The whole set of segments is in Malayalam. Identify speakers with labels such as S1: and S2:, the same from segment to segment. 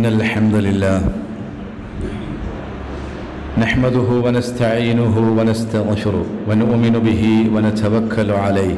S1: إن الحمد لله نحمده ونستعينه ونستغفره ونؤمن به ونتوكل عليه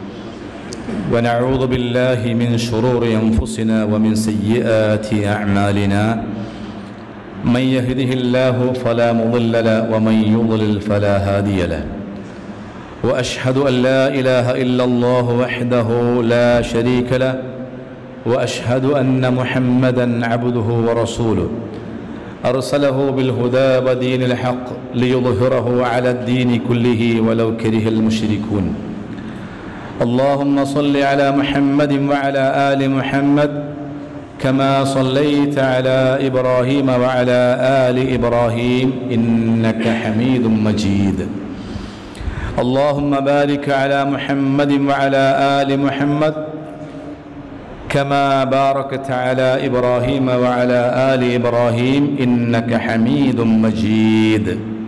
S1: ونعوذ بالله من شرور أنفسنا ومن سيئات أعمالنا من يهده الله فلا مضل له ومن يضلل فلا هادي له واشهد ان لا اله الا الله وحده لا شريك له واشهد ان محمدا عبده ورسوله ارسله بالهدى ودين الحق ليظهره على الدين كله ولو كره المشركون اللهم صل على محمد وعلى ال محمد كما صليت على ابراهيم وعلى ال ابراهيم انك حميد مجيد اللهم بارك على محمد وعلى ال محمد كما باركت على ابراهيم وعلى ال ابراهيم انك حميد مجيد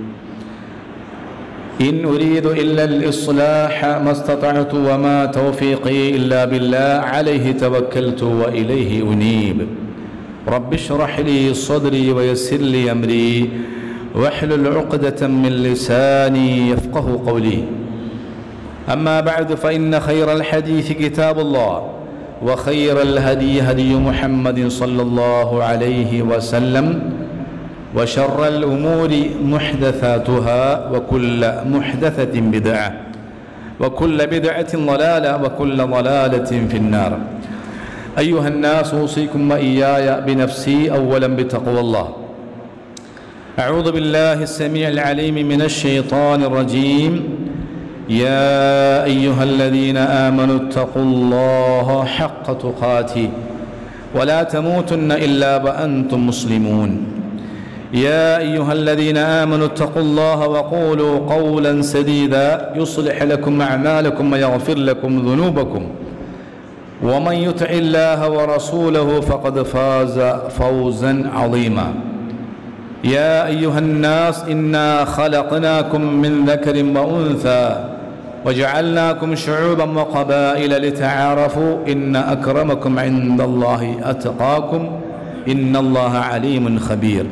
S1: ان اريد الا الاصلاح ما استطعت وما توفيقي الا بالله عليه توكلت واليه انيب رب اشرح لي صدري ويسر لي امري واحلل عقدة من لساني يفقه قولي أما بعد فإن خير الحديث كتاب الله وخير الهدي هدي محمد صلى الله عليه وسلم وشر الأمور محدثاتها وكل محدثة بدعة وكل بدعة ضلالة وكل ضلالة في النار أيها الناس أوصيكم وإياي بنفسي أولا بتقوى الله أعوذ بالله السميع العليم من الشيطان الرجيم يا أيها الذين آمنوا اتقوا الله حق تقاته ولا تموتن إلا وأنتم مسلمون يا أيها الذين آمنوا اتقوا الله وقولوا قولا سديدا يصلح لكم أعمالكم ويغفر لكم ذنوبكم ومن يطع الله ورسوله فقد فاز فوزا عظيما يا أيها الناس إنا خلقناكم من ذكر وأنثى وجعلناكم شعوبا وقبائل لتعارفوا إن أكرمكم عند الله أتقاكم إن الله عليم خبير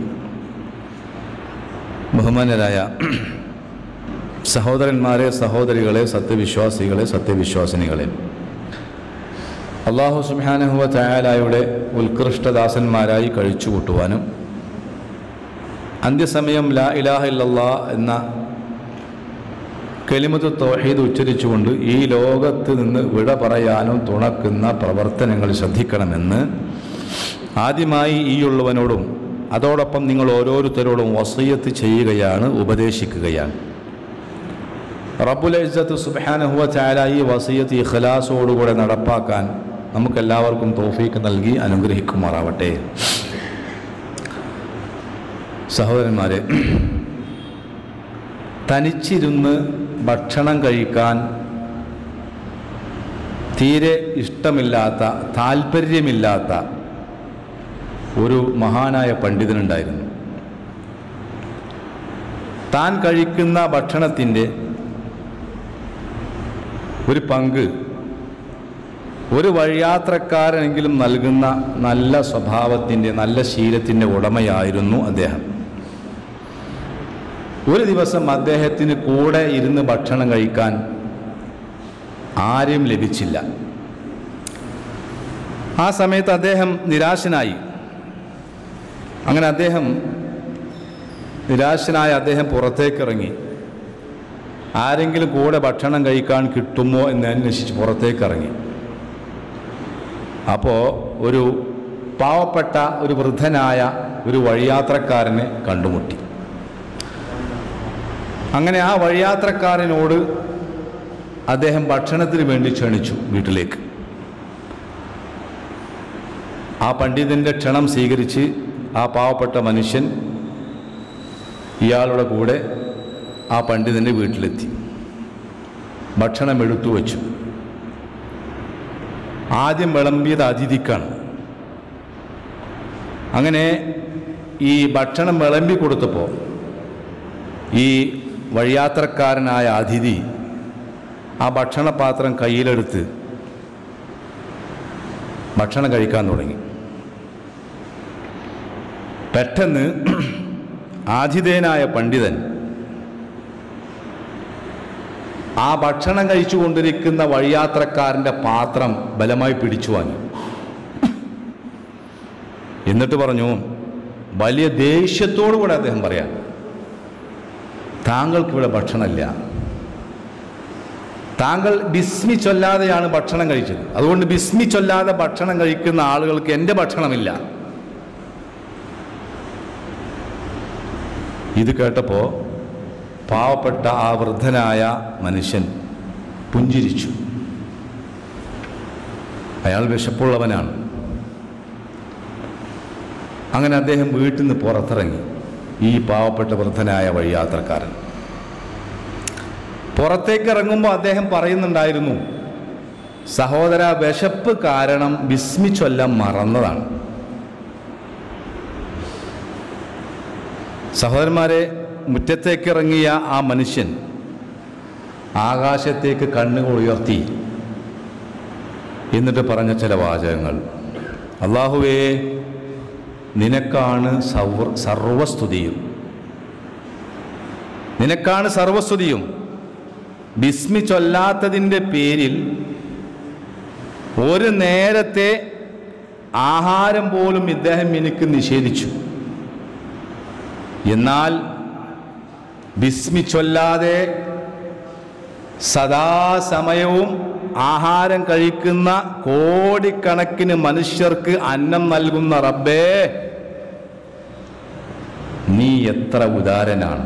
S1: ബഹുമാനരായ സഹോദരന്മാരെ സഹോദരികളെ സത്യവിശ്വാസികളെ സത്യവിശ്വാസിനികളെ അള്ളാഹു സുബാനഹുവ ചായാലായുടെ ഉത്കൃഷ്ടദാസന്മാരായി കഴിച്ചുകൂട്ടുവാനും അന്ത്യസമയം ലാ ഇലാഹ ഇല്ലല്ലാ എന്ന കെലിമത്ത് തോഹീദ് ഉച്ചരിച്ചുകൊണ്ട് ഈ ലോകത്ത് നിന്ന് വിട പറയാനും തുണക്കുന്ന പ്രവർത്തനങ്ങൾ ശ്രദ്ധിക്കണമെന്ന് ആദ്യമായി ഈ ഉള്ളവനോടും അതോടൊപ്പം നിങ്ങൾ ഓരോരുത്തരോടും വസയ്യത്ത് ചെയ്യുകയാണ് ഉപദേശിക്കുകയാണ് റബ്ബുൽ ഇസ്സത്ത് സുബാനഹുവ ചാല ഈ വസയ്യത്ത് ഇഖലാസോടുകൂടെ നടപ്പാക്കാൻ നമുക്കെല്ലാവർക്കും തോഫീക്ക് നൽകി അനുഗ്രഹിക്കുമാറാവട്ടെ സഹോദരന്മാരെ തനിച്ചിരുന്ന് ഭക്ഷണം കഴിക്കാൻ തീരെ ഇഷ്ടമില്ലാത്ത താല്പര്യമില്ലാത്ത ഒരു മഹാനായ പണ്ഡിതനുണ്ടായിരുന്നു താൻ കഴിക്കുന്ന ഭക്ഷണത്തിൻ്റെ ഒരു പങ്ക് ഒരു വഴിയാത്രക്കാരനെങ്കിലും നൽകുന്ന നല്ല സ്വഭാവത്തിൻ്റെ നല്ല ശീലത്തിൻ്റെ ഉടമയായിരുന്നു അദ്ദേഹം ഒരു ദിവസം അദ്ദേഹത്തിന് കൂടെ ഇരുന്ന് ഭക്ഷണം കഴിക്കാൻ ആരും ലഭിച്ചില്ല ആ സമയത്ത് അദ്ദേഹം നിരാശനായി അങ്ങനെ അദ്ദേഹം നിരാശനായ അദ്ദേഹം പുറത്തേക്കിറങ്ങി ആരെങ്കിലും കൂടെ ഭക്ഷണം കഴിക്കാൻ കിട്ടുമോ എന്ന് അന്വേഷിച്ച് പുറത്തേക്കിറങ്ങി അപ്പോൾ ഒരു പാവപ്പെട്ട ഒരു വൃദ്ധനായ ഒരു വഴിയാത്രക്കാരനെ കണ്ടുമുട്ടി അങ്ങനെ ആ വഴിയാത്രക്കാരനോട് അദ്ദേഹം ഭക്ഷണത്തിന് വേണ്ടി ക്ഷണിച്ചു വീട്ടിലേക്ക് ആ പണ്ഡിതൻ്റെ ക്ഷണം സ്വീകരിച്ച് ആ പാവപ്പെട്ട മനുഷ്യൻ ഇയാളുടെ കൂടെ ആ പണ്ഡിതൻ്റെ വീട്ടിലെത്തി ഭക്ഷണം എടുത്തു വച്ചു ആദ്യം വിളമ്പിയത് അതിഥിക്കാണ് അങ്ങനെ ഈ ഭക്ഷണം വിളമ്പി കൊടുത്തപ്പോൾ ഈ വഴിയാത്രക്കാരനായ അതിഥി ആ ഭക്ഷണപാത്രം കയ്യിലെടുത്ത് ഭക്ഷണം കഴിക്കാൻ തുടങ്ങി പെട്ടെന്ന് ആതിഥേയനായ പണ്ഡിതൻ ആ ഭക്ഷണം കഴിച്ചു കൊണ്ടിരിക്കുന്ന വഴിയാത്രക്കാരൻ്റെ പാത്രം ബലമായി പിടിച്ചു വാങ്ങി എന്നിട്ട് പറഞ്ഞു വലിയ ദേഷ്യത്തോടു കൂടെ അദ്ദേഹം പറയാം താങ്കൾക്ക് ഇവിടെ ഭക്ഷണമില്ല താങ്കൾ ബിസ്മി ചൊല്ലാതെയാണ് ഭക്ഷണം കഴിച്ചത് അതുകൊണ്ട് ബിസ്മി ചൊല്ലാതെ ഭക്ഷണം കഴിക്കുന്ന ആളുകൾക്ക് എൻ്റെ ഭക്ഷണമില്ല ഇത് കേട്ടപ്പോൾ പാവപ്പെട്ട ആ വൃദ്ധനായ മനുഷ്യൻ പുഞ്ചിരിച്ചു അയാൾ വിശപ്പുള്ളവനാണ് അങ്ങനെ അദ്ദേഹം വീട്ടിൽ നിന്ന് പുറത്തിറങ്ങി ഈ പാവപ്പെട്ട വൃദ്ധനായ വഴിയാത്രക്കാരൻ പുറത്തേക്ക് ഇറങ്ങുമ്പോൾ അദ്ദേഹം പറയുന്നുണ്ടായിരുന്നു സഹോദര വിശപ്പ് കാരണം ബിസ്മി ചൊല്ലാൻ മറന്നതാണ് സഹോദരന്മാരെ മുറ്റത്തേക്ക് ഇറങ്ങിയ ആ മനുഷ്യൻ ആകാശത്തേക്ക് കണ്ണുകൾ ഉയർത്തി എന്നിട്ട് പറഞ്ഞ ചില വാചകങ്ങൾ അള്ളാഹുവേ നിനക്കാണ് സർവ സർവസ്തുതിയും നിനക്കാണ് സർവസ്തുതിയും ബിസ്മി ചൊല്ലാത്തതിൻ്റെ പേരിൽ ഒരു നേരത്തെ ആഹാരം പോലും ഇദ്ദേഹം എനിക്ക് നിഷേധിച്ചു എന്നാൽ ബിസ്മി ചൊല്ലാതെ സദാസമയവും ആഹാരം കഴിക്കുന്ന കോടിക്കണക്കിന് മനുഷ്യർക്ക് അന്നം നൽകുന്ന റബ്ബേ നീ എത്ര ഉദാരനാണ്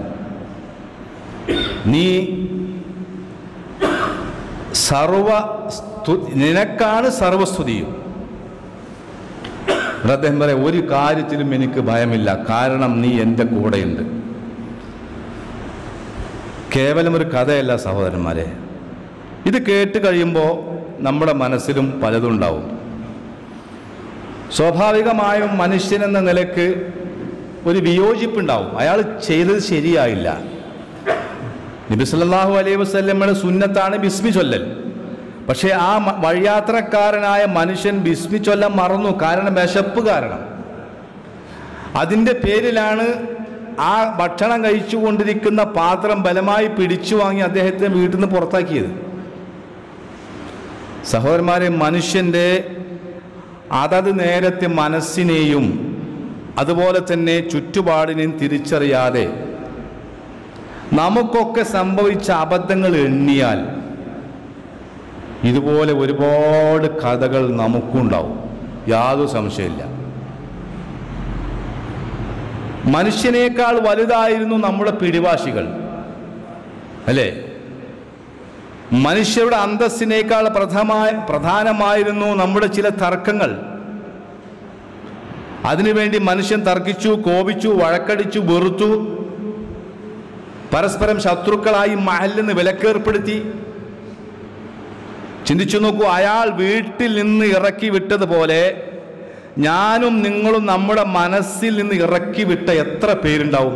S1: നീ സർവ സ്തു- നിനക്കാണ് സർവസ്തുതിയും എന്നിട്ട് അദ്ദേഹം പറയാം ഒരു കാര്യത്തിലും എനിക്ക് ഭയമില്ല കാരണം നീ എൻ്റെ കൂടെയുണ്ട് കേവലം ഒരു കഥയല്ല സഹോദരന്മാരെ ഇത് കേട്ട് കഴിയുമ്പോൾ നമ്മുടെ മനസ്സിലും പലതും ഉണ്ടാവും സ്വാഭാവികമായും മനുഷ്യനെന്ന നിലക്ക് ഒരു വിയോജിപ്പുണ്ടാവും അയാൾ ചെയ്തത് ശരിയായില്ല നബി സല്ലല്ലാഹു അലൈഹി വസല്ലമയുടെ സുന്നത്താണ് ബിസ്മി ചൊല്ലൽ പക്ഷേ ആ മ- വഴിയാത്രക്കാരനായ മനുഷ്യൻ ബിസ്മി ചൊല്ലാൻ മറന്നു കാരണം വിശപ്പ് കാരണം അതിൻ്റെ പേരിലാണ് ആ ഭക്ഷണം കഴിച്ചുകൊണ്ടിരിക്കുന്ന പാത്രം ബലമായി പിടിച്ചു വാങ്ങി അദ്ദേഹത്തെ വീട്ടിൽ നിന്ന് പുറത്താക്കിയത് സഹോദരന്മാരെ മനുഷ്യൻ്റെ അതത് നേരത്തെ മനസ്സിനെയും അതുപോലെ തന്നെ ചുറ്റുപാടിനെയും തിരിച്ചറിയാതെ നമുക്കൊക്കെ സംഭവിച്ച അബദ്ധങ്ങൾ എണ്ണിയാൽ ഇതുപോലെ ഒരുപാട് കഥകൾ നമുക്കുണ്ടാവും യാതൊരു സംശയമില്ല മനുഷ്യനേക്കാൾ വലുതായിരുന്നു നമ്മുടെ പിടിവാശികൾ അല്ലേ മനുഷ്യരുടെ അന്തസ്സിനേക്കാൾ പ്രഥമായ പ്രധാനമായിരുന്നു നമ്മുടെ ചില തർക്കങ്ങൾ അതിനുവേണ്ടി മനുഷ്യൻ തർക്കിച്ചു കോപിച്ചു വഴക്കടിച്ചു വെറുത്തു പരസ്പരം ശത്രുക്കളായി മഹലിന് വിലക്കേർപ്പെടുത്തി ചിന്തിച്ചു നോക്കൂ അയാൾ വീട്ടിൽ നിന്ന് ഇറക്കി വിട്ടതുപോലെ ഞാനും നിങ്ങളും നമ്മുടെ മനസ്സിൽ നിന്ന് ഇറക്കി വിട്ട എത്ര പേരുണ്ടാവും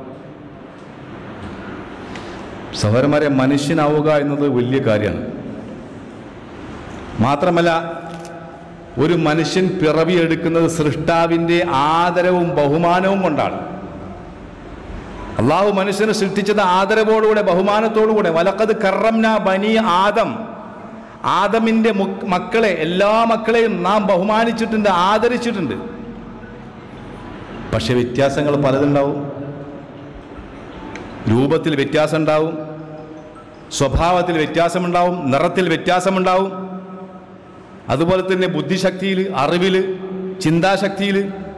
S1: സഹോദരന്മാരെ മനുഷ്യനാവുക എന്നത് വലിയ കാര്യമാണ് മാത്രമല്ല ഒരു മനുഷ്യൻ പിറവിയെടുക്കുന്നത് സൃഷ്ടാവിൻ്റെ ആദരവും ബഹുമാനവും കൊണ്ടാണ് അള്ളാഹു മനുഷ്യനെ സൃഷ്ടിച്ചത് ആദരവോടുകൂടെ ബഹുമാനത്തോടുകൂടെ വലക്കത് കറംന ബനി ആദം ആദമിൻ്റെ മുക്- മക്കളെ എല്ലാ മക്കളെയും നാം ബഹുമാനിച്ചിട്ടുണ്ട് ആദരിച്ചിട്ടുണ്ട് പക്ഷെ വ്യത്യാസങ്ങൾ പലതുണ്ടാവും രൂപത്തിൽ വ്യത്യാസം ഉണ്ടാവും സ്വഭാവത്തിൽ വ്യത്യാസമുണ്ടാവും നിറത്തിൽ വ്യത്യാസമുണ്ടാവും അതുപോലെ തന്നെ ബുദ്ധിശക്തിയിൽ അറിവിൽ ചിന്താശക്തിയിൽ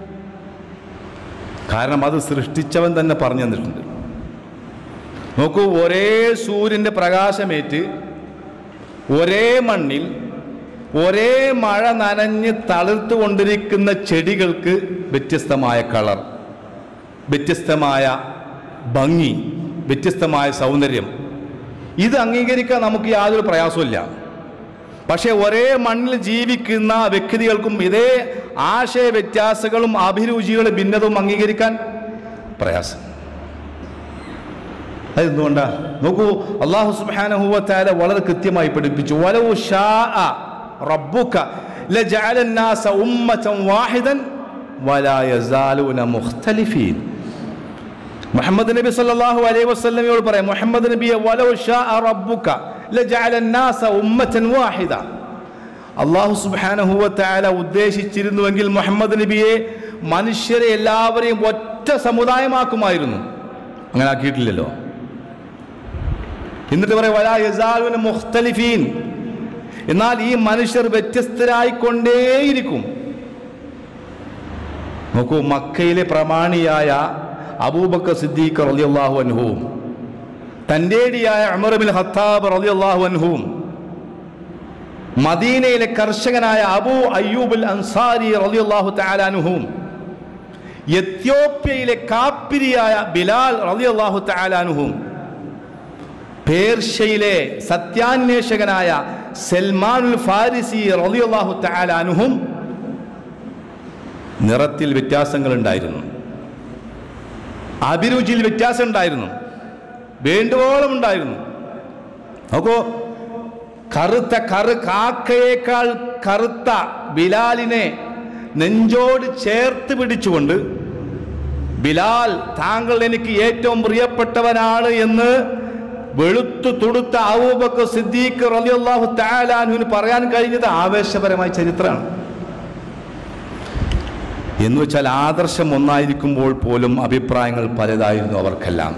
S1: കാരണം അത് സൃഷ്ടിച്ചവൻ തന്നെ പറഞ്ഞു തന്നിട്ടുണ്ട് നോക്കൂ ഒരേ സൂര്യൻ്റെ പ്രകാശമേറ്റ് ഒരേ മണ്ണിൽ ഒരേ മഴ നനഞ്ഞ് തളിർത്തു കൊണ്ടിരിക്കുന്ന ചെടികൾക്ക് വ്യത്യസ്തമായ കളർ വ്യത്യസ്തമായ ഭംഗി വ്യത്യസ്തമായ സൗന്ദര്യം ഇത് അംഗീകരിക്കാൻ നമുക്ക് യാതൊരു പ്രയാസമില്ല പക്ഷേ ഒരേ മണ്ണിൽ ജീവിക്കുന്ന വ്യക്തികൾക്കും ഇതേ ആശയ വ്യത്യാസങ്ങളും അഭിരുചികളും ഭിന്നതയും അംഗീകരിക്കാൻ പ്രയാസം അതെന്തുകൊണ്ടാ നോക്കൂ അള്ളാഹു സുബ്ഹാനഹുവത്താല വളരെ കൃത്യമായി പഠിപ്പിച്ചു വലൗ ഷാഅ റബ്ബുക ലജഅല الناس ഉമ്മതൻ വാഹിദൻ വലാ യസാലൂന മുഖ്തലിഫീൻ മുഹമ്മദ് നബി സല്ലല്ലാഹു അലൈഹി വസല്ലമയോട് പറയാം മുഹമ്മദ് നബിയെ വലൗ ഷാഅ റബ്ബുക ലജഅല الناس ഉമ്മതൻ വാഹിദ അള്ളാഹു സുബ്ഹാനഹു വ തആല ഉദ്ദേശിച്ചിരുന്നുവെങ്കിൽ മുഹമ്മദ് നബിയെ മനുഷ്യരെ എല്ലാവരെയും ഒറ്റ സമുദായമാക്കുമായിരുന്നു അങ്ങനെ ആക്കിയിട്ടില്ലല്ലോ എന്നിട്ട് പറയാം വലാ യസാലുന മുഖ്തലിഫീൻ എന്നാൽ ഈ മനുഷ്യർ വ്യത്യസ്തരായിക്കൊണ്ടേയിരിക്കും നോക്കൂ മക്കയിലെ പ്രമാണിയായ അബൂബക്കർ സിദ്ദീഖ് റളിയല്ലാഹു അൻഹുവും തൻ്റെടിയായ അമറുബിൻ ഹത്താബ് റളിയല്ലാഹു അൻഹുവും മദീനയിലെ കർഷകനായ അബൂ അയ്യൂബുൽ അൻസാരി റളിയല്ലാഹു തആല അൻഹുവും എത്യോപ്യയിലെ കാപ്പിരിയായ ബിലാൽ റളിയല്ലാഹു തആല അൻഹുവും പേർഷ്യയിലെ സത്യാന്വേഷകനായ സൽമാനുൽ ഫാരിസി റളിയല്ലാഹു തആല അൻഹും നിറത്തിൽ വ്യത്യാസങ്ങൾ ഉണ്ടായിരുന്നു അഭിരുചിയിൽ വ്യത്യാസം ഉണ്ടായിരുന്നു വേണ്ടുവോളം ഉണ്ടായിരുന്നു നോക്കൂ കറുത്ത കറു കാക്കയേക്കാൾ കറുത്ത ബിലാലിനെ നെഞ്ചോട് ചേർത്ത് പിടിച്ചുകൊണ്ട് ബിലാൽ താങ്കൾ എനിക്ക് ഏറ്റവും പ്രിയപ്പെട്ടവനാണ് എന്ന് വെളുത്തു തുടുത്ത ഔബക്കർ സിദ്ദീഖ് റളിയല്ലാഹു തആലാനുവിന് പറയാൻ കഴിഞ്ഞത് ആവേശപരമായ ചരിത്രമാണ് എന്ന് വെച്ചാൽ ആദർശം ഒന്നായിരിക്കുമ്പോൾ പോലും അഭിപ്രായങ്ങൾ പലതായിരുന്നു അവർക്കെല്ലാം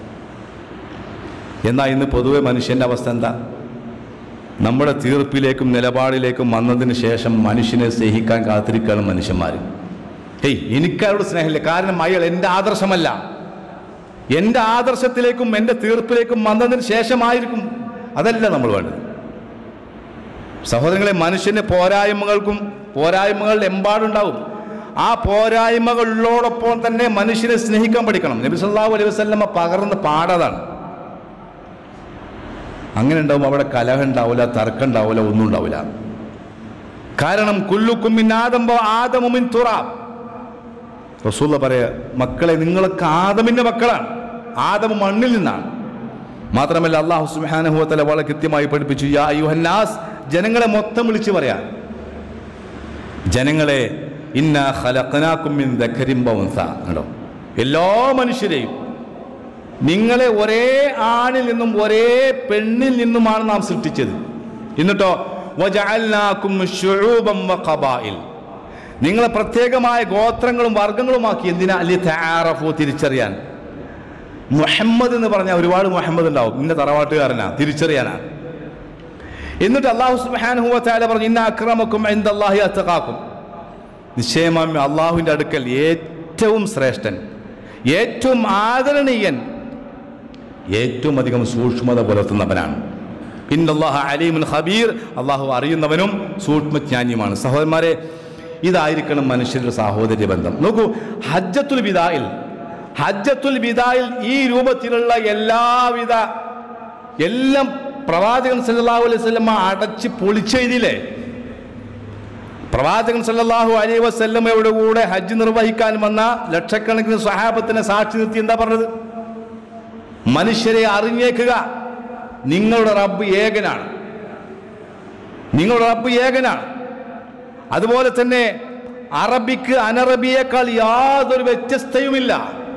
S1: എന്നാൽ ഇന്ന് പൊതുവെ മനുഷ്യൻ്റെ അവസ്ഥ എന്താ നമ്മുടെ തീർപ്പിലേക്കും നിലപാടിലേക്കും വന്നതിന് ശേഷം മനുഷ്യനെ സ്നേഹിക്കാൻ കാത്തിരിക്കുകയാണ് മനുഷ്യന്മാർ ഹേയ് എനിക്കവരോട് സ്നേഹമില്ല കാരണം അയാൾ എൻ്റെ ആദർശമല്ല എൻ്റെ ആദർശത്തിലേക്കും എൻ്റെ തീർപ്പിലേക്കും വന്നതിന് ശേഷമായിരിക്കും അതല്ല നമ്മൾ വേണ്ടത് സഹോദരങ്ങളെ മനുഷ്യന്റെ പോരായ്മകൾക്കും പോരായ്മകൾ എമ്പാടുണ്ടാവും ആ പോരായ്മകളിലോടൊപ്പം തന്നെ മനുഷ്യനെ സ്നേഹിക്കാൻ പഠിക്കണം നബി സല്ലല്ലാഹു അലൈഹി വസല്ലമ പകർന്ന് പാടതാണ് അങ്ങനെ ഉണ്ടാവും അവിടെ കലഹം ഉണ്ടാവില്ല തർക്കം ഉണ്ടാവില്ല ഒന്നും ഉണ്ടാവില്ല കാരണം കുല്ലുക്കും മിൻ ആദംബോ ആദമുമിൻ തുറാബ് റസൂല്ല പറയാ മക്കളെ നിങ്ങളൊക്കെ ആദമിന്റെ മക്കളാണ് ആദം മണ്ണിൽ നിന്നാണ് മാത്രമല്ല അള്ളാഹു സുബ്ഹാനഹു വതആല വളരെ കൃത്യമായി പഠിപ്പിച്ചു യാ അയ്യുഹന്നാസ് ജനങ്ങളെ മൊത്തം വിളിച്ചു പറയാ ജനങ്ങളെ ഇന്ന ഖലഖനാകും മിൻ ദക്കരിൻ വഉൻസ കണ്ടോ എല്ലാ മനുഷ്യരെയും നിങ്ങളെ ഒരേ ആണിൽ നിന്നും ഒരേ പെണ്ണിൽ നിന്നുമാണ് നാം സൃഷ്ടിച്ചത് എന്നിട്ടോ വജഅൽനാകും ശുഊബൻ വഖബായിൽ നിങ്ങളെ പ്രത്യേകമായ ഗോത്രങ്ങളും വർഗങ്ങളുമാക്കി എന്തിനാ അല്ലെ താറഫോ തിരിച്ചറിയാൻ മുഹമ്മദ് എന്ന് പറഞ്ഞാൽ ഒരുപാട് മുഹമ്മദ് ഉണ്ടാവും ഇന്ന തറവാട്ടുകാരനാ തിരിച്ചറിയാനാ എന്നിട്ട് അള്ളാഹു സുബ്ഹാനഹു വ തആല പറഞ്ഞു ഇന്ന അക്രമക്കും ഇൻദല്ലാഹി അത്തഖാക്കും നിശ്ചയമായും അള്ളാഹുവിൻ്റെ അടുക്കൽ ഏറ്റവും ശ്രേഷ്ഠൻ ഏറ്റവും ആദരണീയൻ ഏറ്റവും അധികം സൂക്ഷ്മത പുലർത്തുന്നവനാണ് ഇന്നല്ലാഹ അലീമുൻ ഖബീർ അള്ളാഹു അറിയുന്നവനും സൂക്ഷ്മജ്ഞാനിയുമാണ് സഹോദരന്മാരെ ഇതായിരിക്കണം മനുഷ്യരുടെ സാഹോദര്യ ബന്ധം നോക്കൂ ഹജ്ജത്തുൽ വിദായിൽ ഹജ്ജത്തുൽ വിദായിൽ ഈ രൂപത്തിലുള്ള എല്ലാവിധ എല്ലാം പ്രവാചകൻ സല്ലല്ലാഹു അലൈഹി വസല്ലമ അടച്ച് പൊളിച്ചെഴുതിയില്ലേ പ്രവാചകൻ സല്ലല്ലാഹു അലൈഹി വസല്ലമയുടെ കൂടെ ഹജ്ജ് നിർവഹിക്കാൻ വന്ന ലക്ഷക്കണക്കിന് സഹാബത്തിനെ സാക്ഷി നിർത്തി എന്താ പറഞ്ഞത് മനുഷ്യരെ അറിഞ്ഞേക്കുക നിങ്ങളുടെ റബ്ബ് ഏകനാണ് നിങ്ങളുടെ റബ്ബ് ഏകനാണ് അതുപോലെ തന്നെ അറബിക്ക് അനറബിയേക്കാൾ യാതൊരു വ്യത്യസ്തയുമില്ല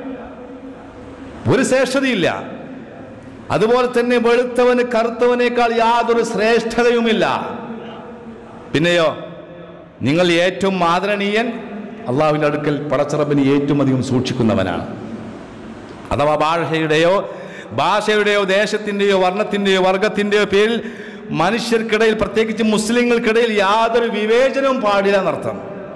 S1: ഒരു ശ്രേഷ്ഠതയില്ല അതുപോലെ തന്നെ വെളുത്തവന് കറുത്തവനേക്കാൾ യാതൊരു ശ്രേഷ്ഠതയുമില്ല പിന്നെയോ നിങ്ങൾ ഏറ്റവും ആദരണീയൻ അള്ളാഹുവിൻ്റെ അടുക്കൽ പടച്ചറബിന് ഏറ്റവും അധികം സൂക്ഷിക്കുന്നവനാണ് അഥവാ ഭാഷയുടെയോ ഭാഷയുടെയോ ദേശത്തിൻ്റെയോ വർണ്ണത്തിൻ്റെയോ വർഗത്തിൻ്റെയോ പേരിൽ മനുഷ്യർക്കിടയിൽ പ്രത്യേകിച്ച് മുസ്ലിങ്ങൾക്കിടയിൽ യാതൊരു വിവേചനവും പാടില്ല എന്നർത്ഥം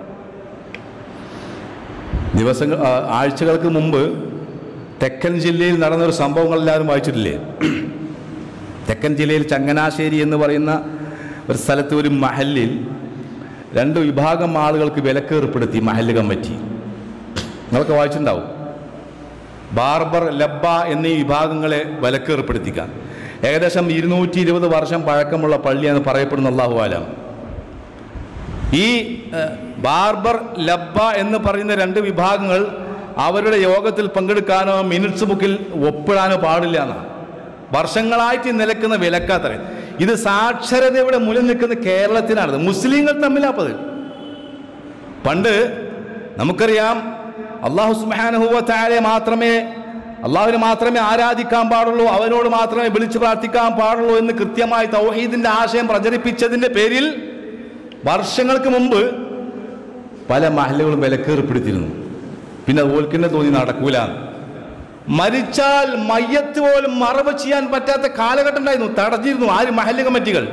S1: ദിവസങ്ങൾ ആ, ആഴ്ചകൾക്ക് മുമ്പ് തെക്കൻ ജില്ലയിൽ നടന്നൊരു സംഭവങ്ങൾ എല്ലാവരും വായിച്ചിട്ടില്ലേ തെക്കൻ ജില്ലയിൽ ചങ്ങനാശ്ശേരി എന്ന് പറയുന്ന ഒരു സ്ഥലത്ത് ഒരു മഹലിൽ രണ്ട് വിഭാഗം ആളുകൾക്ക് വിലക്കേർപ്പെടുത്തി മഹല്ല് കമ്മിറ്റി നിങ്ങളൊക്കെ വായിച്ചിട്ടുണ്ടാവും ബാർബർ ലബ്ബ എന്നീ വിഭാഗങ്ങളെ വിലക്കേർപ്പെടുത്തിക്കാൻ ഏകദേശം ഇരുന്നൂറ്റി ഇരുപത് വർഷം പഴക്കമുള്ള പള്ളിയാണ് പറയപ്പെടുന്ന അള്ളാഹു ആലം ഈ ഏഹ്, ബാർബർ ലബ്ബ എന്ന് പറയുന്ന രണ്ട് വിഭാഗങ്ങൾ അവരുടെ യോഗത്തിൽ പങ്കെടുക്കാനോ മിനിറ്റ്സ് ബുക്കിൽ ഒപ്പിടാനോ പാടില്ല എന്നാണ് വർഷങ്ങളായിട്ട് ഈ നിലക്കുന്ന വിലക്കാത്തറ ഇത് സാക്ഷരതയുടെ മുന്നിൽ നിൽക്കുന്ന കേരളത്തിനാണത് മുസ്ലിങ്ങൾ തമ്മിലാപ്പത് പണ്ട് നമുക്കറിയാം അള്ളാഹു സുബ്ഹാനഹു താരെ മാത്രമേ അള്ളാഹുവിനെ മാത്രമേ ആരാധിക്കാൻ പാടുള്ളൂ അവനോട് മാത്രമേ വിളിച്ചു പ്രാർത്ഥിക്കാൻ പാടുള്ളൂ എന്ന് കൃത്യമായി തൗഹീദിന്റെ ആശയം പ്രചരിപ്പിച്ചതിന്റെ പേരിൽ വർഷങ്ങൾക്ക് മുമ്പ് പല മഹലുകളും വിലക്കേർപ്പെടുത്തിയിരുന്നു പിന്നെ അതുപോലെ തോന്നി നടക്കൂല മരിച്ചാൽ മയ്യത്ത് പോലും മറവ് ചെയ്യാൻ പറ്റാത്ത കാലഘട്ടം ഉണ്ടായിരുന്നു തടഞ്ഞിരുന്നു ആര് മഹല്ല് കമ്മിറ്റികൾ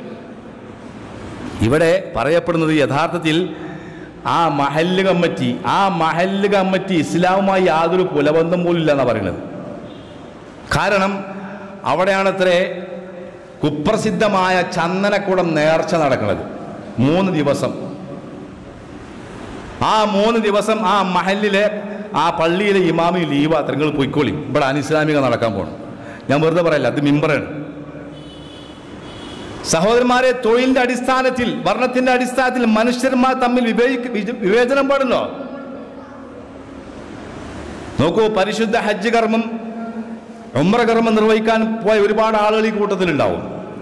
S1: ഇവിടെ പറയപ്പെടുന്നത് യഥാർത്ഥത്തിൽ ആ മഹല്ല് കമ്മിറ്റി ആ മഹല്ല് കമ്മിറ്റി ഇസ്ലാമുമായി യാതൊരു കുലബന്ധം പോലും ഇല്ല എന്നാണ് പറയുന്നത് കാരണം അവിടെയാണത്രേ കുപ്രസിദ്ധമായ ചന്ദനക്കുടം നേർച്ച നടക്കുന്നത് മൂന്ന് ദിവസം ആ മൂന്ന് ദിവസം ആ മഹലിലെ ആ പള്ളിയിലെ ഇമാമി ലീവാ നിങ്ങൾ പൊയ്ക്കോളി ഇവിടെ അനിസ്ലാമിക നടക്കാൻ പോകണം ഞാൻ വെറുതെ പറയല്ല അത് മിമ്പറാണ് സഹോദരന്മാരെ തൊഴിലിന്റെ അടിസ്ഥാനത്തിൽ വർണ്ണത്തിന്റെ അടിസ്ഥാനത്തിൽ മനുഷ്യന്മാർ തമ്മിൽ വിവേചി- വിജ- വിവേചനം പാടുണ്ടോ നോക്കൂ പരിശുദ്ധ ഹജ്ജ് കർമ്മം ഉമ്ര കർമ്മം നിർവഹിക്കാൻ പോയ ഒരുപാട് ആളുകൾ ഈ കൂട്ടത്തിലുണ്ടാവും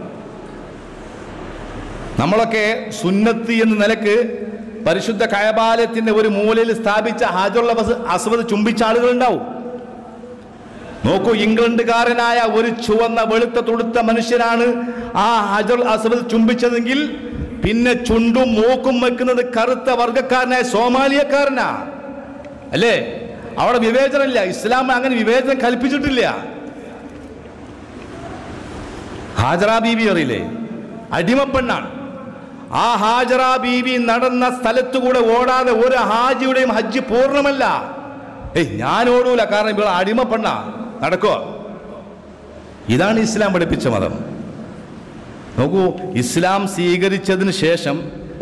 S1: നമ്മളൊക്കെ സുന്നത്ത് എന്ന നിലക്ക് പരിശുദ്ധ കയബാലയത്തിന്റെ ഒരു മൂലയിൽ സ്ഥാപിച്ച ഹാജുള്ള അസ്വദ് ചുംബിച്ച ആളുകളുണ്ടാവും നോക്കൂ ഇംഗ്ലണ്ടുകാരനായ ഒരു ചുവന്ന വെളുത്ത തുടുത്ത മനുഷ്യനാണ് ആ ഹജർ അസ്വദ് ചുംബിച്ചതെങ്കിൽ പിന്നെ ചുണ്ടും മൂക്കും വെക്കുന്നത് കറുത്ത വർഗക്കാരനായ സോമാലിയക്കാരനാ അല്ലേ അവിടെ വിവേചനമില്ല ഇസ്ലാം അങ്ങനെ വിവേചനം കൽപ്പിച്ചിട്ടില്ല ഹാജറ ബീബി അറിയില്ലേ അടിമപ്പെണ്ണാണ് ആ ഹാജറ ബീബി നടന്ന സ്ഥലത്തുകൂടെ ഓടാതെ ഒരു ഹാജിയുടെയും ഹജ്ജ് പൂർണ്ണമല്ല ഏയ് ഞാൻ ഓടൂല കാരണം ഇവിടെ അടിമപ്പെണ്ണ നടക്കുക ഇതാണ് ഇസ്ലാം പഠിപ്പിച്ച മതം നോക്കൂ ഇസ്ലാം സ്വീകരിച്ചതിന് ശേഷം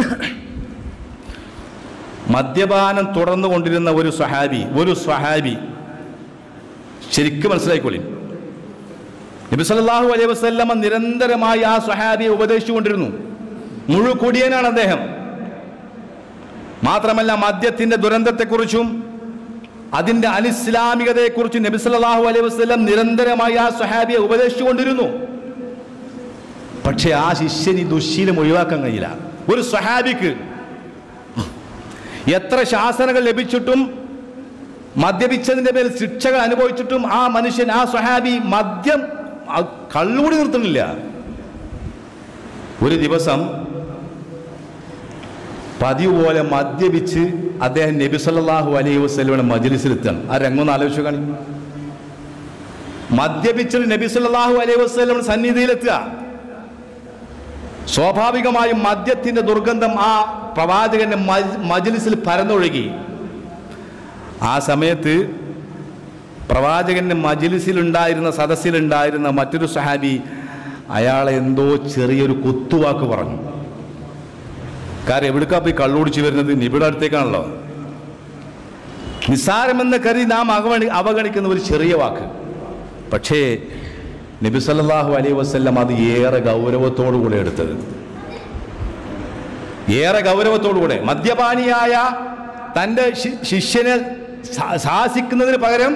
S1: മദ്യപാനം തുടർന്നു കൊണ്ടിരുന്ന ഒരു സ്വഹാബി ഒരു സ്വഹാബി ശരിക്കും മനസ്സിലായിക്കൊള്ളി നബി സല്ലല്ലാഹു അലൈഹി വസല്ലമ നിരന്തരമായി ആ സ്വഹാബിയെ ഉപദേശിച്ചുകൊണ്ടിരുന്നു മുഴുക്കുടിയനാണ് അദ്ദേഹം മാത്രമല്ല മദ്യത്തിന്റെ ദുരന്തത്തെക്കുറിച്ചും അതിന്റെ അനിസ്ലാമികതയെക്കുറിച്ചും നബി സല്ലല്ലാഹു അലൈഹി വസല്ലം നിരന്തരമായി ആ സ്വഹാബിയെ ഉപദേശിച്ചുകൊണ്ടിരുന്നു പക്ഷെ ആ ശിഷ്യൻ ഈ ദുശ്ശീലം ഒഴിവാക്കാൻ കഴിയില്ല ഒരു സ്വഹാബിക്ക് എത്ര ശാസനകൾ ലഭിച്ചിട്ടും മദ്യപിച്ചതിന്റെ പേരിൽ ശിക്ഷകൾ അനുഭവിച്ചിട്ടും ആ മനുഷ്യൻ ആ സ്വഹാബി മദ്യം ആ കള്ളുകൂടി നിർത്തുന്നില്ല ഒരു ദിവസം പതിവ് പോലെ മദ്യപിച്ച് അദ്ദേഹം നബി സല്ലല്ലാഹു അലൈഹി വസല്ലമയുടെ മജ്ലിസിലെത്താണ് ആ രംഗം ആലോചിച്ചു കാണി മദ്യപിച്ചത് നബി സല്ലല്ലാഹു അലൈഹി വസല്ലമയുടെ സന്നിധിയിലെത്തുക സ്വാഭാവികമായും മദ്യത്തിന്റെ ദുർഗന്ധം ആ പ്രവാചകന്റെ മജ്- മജ്ലിസിൽ പരന്നൊഴുകി ആ സമയത്ത് പ്രവാചകന്റെ മജിലിസിലുണ്ടായിരുന്ന സദസ്സിലുണ്ടായിരുന്ന മറ്റൊരു സഹാബി അയാളെ എന്തോ ചെറിയൊരു കുത്തുവാക്ക് പറഞ്ഞു കാരണം എവിടുക്കാ പോയി കള്ളുടിച്ച് വരുന്നത് നിബിയുടെ അടുത്തേക്കാണല്ലോ നിസ്സാരമെന്ന് കരുതി നാം അവഗണി അവഗണിക്കുന്ന ഒരു ചെറിയ വാക്ക് പക്ഷേ നബി സല്ലല്ലാഹു അലൈഹി വസല്ലം അത് ഏറെ ഗൗരവത്തോടു കൂടെ എടുത്തത് ഏറെ ഗൗരവത്തോടുകൂടെ മദ്യപാനിയായ തൻ്റെ ശി- ശിഷ്യനെ ശാ- ശാസിക്കുന്നതിന് പകരം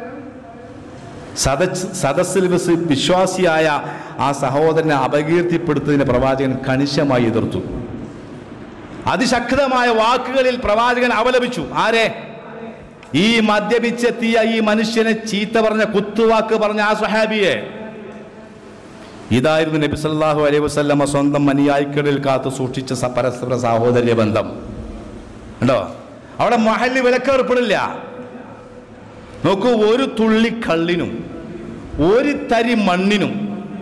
S1: സദസ് സദസ്സിൽ വെച്ച് വിശ്വാസിയായ ആ സഹോദരനെ അപകീർത്തിപ്പെടുത്തുന്നതിന് പ്രവാചകൻ കണിശമായി എതിർത്തു അതിശക്തമായ വാക്കുകളിൽ പ്രവാചകൻ അപലപിച്ചു ആരെ ഈ മദ്യപിച്ചെത്തിയ ഈ മനുഷ്യനെ ചീത്ത പറഞ്ഞ കുത്തുവാക്ക് പറഞ്ഞ ആ സ്വഹാബിയെ ഇതായിരുന്നു നബി സല്ലല്ലാഹു അലൈഹി വസല്ലമ സ്വന്തം അനുയായിക്കളിൽ കാത്തു സൂക്ഷിച്ച സ- പരസ്പര സാഹോദര്യ ബന്ധം ഉണ്ടോ അവിടെ മഹല് വിലക്കേർപ്പെടില്ല നോക്കൂ ഒരു തുള്ളി കള്ളിനും ഒരു തരി മണ്ണിനും